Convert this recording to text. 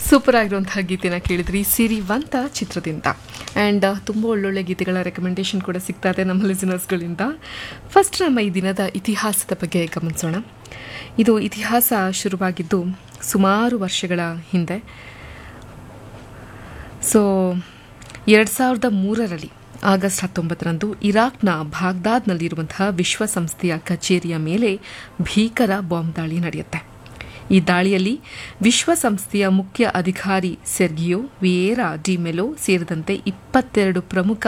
super ಆಗಿರುವಂತಹ ಗೀತೆನ ಕೇಳಿದ್ರಿ ಸಿರಿವಂತ ಚಿತ್ರದಿಂದ ಆ್ಯಂಡ್ ತುಂಬ ಒಳ್ಳೊಳ್ಳೆ ಗೀತೆಗಳ ರೆಕಮೆಂಡೇಶನ್ ಕೂಡ ಸಿಗ್ತಾ ಇದೆ ನಮ್ಮ ಲಿಸನರ್ಸ್ಗಳಿಂದ ಫಸ್ಟ್ ನಮ್ಮ ಈ ದಿನದ ಇತಿಹಾಸದ ಬಗ್ಗೆ ಗಮನಿಸೋಣ ಇದು ಇತಿಹಾಸ ಶುರುವಾಗಿದ್ದು ಸುಮಾರು ವರ್ಷಗಳ ಹಿಂದೆ ಸೊ ಎರಡು ಸಾವಿರದ ಮೂರರಲ್ಲಿ ಆಗಸ್ಟ್ ಹತ್ತೊಂಬತ್ತರಂದು ಇರಾಕ್ನ ಬಾಗ್ದಾದ್ನಲ್ಲಿರುವಂತಹ ವಿಶ್ವಸಂಸ್ಥೆಯ ಕಚೇರಿಯ ಮೇಲೆ ಭೀಕರ ಬಾಂಬ್ ದಾಳಿ ನಡೆಯುತ್ತೆ ಈ ದಾಳಿಯಲ್ಲಿ ವಿಶ್ವಸಂಸ್ಥೆಯ ಮುಖ್ಯ ಅಧಿಕಾರಿ ಸೆರ್ಗಿಯೋ ವಿಯೇರಾ ಡಿ ಮೆಲೋ ಸೇರಿದಂತೆ ಇಪ್ಪತ್ತೆರಡು ಪ್ರಮುಖ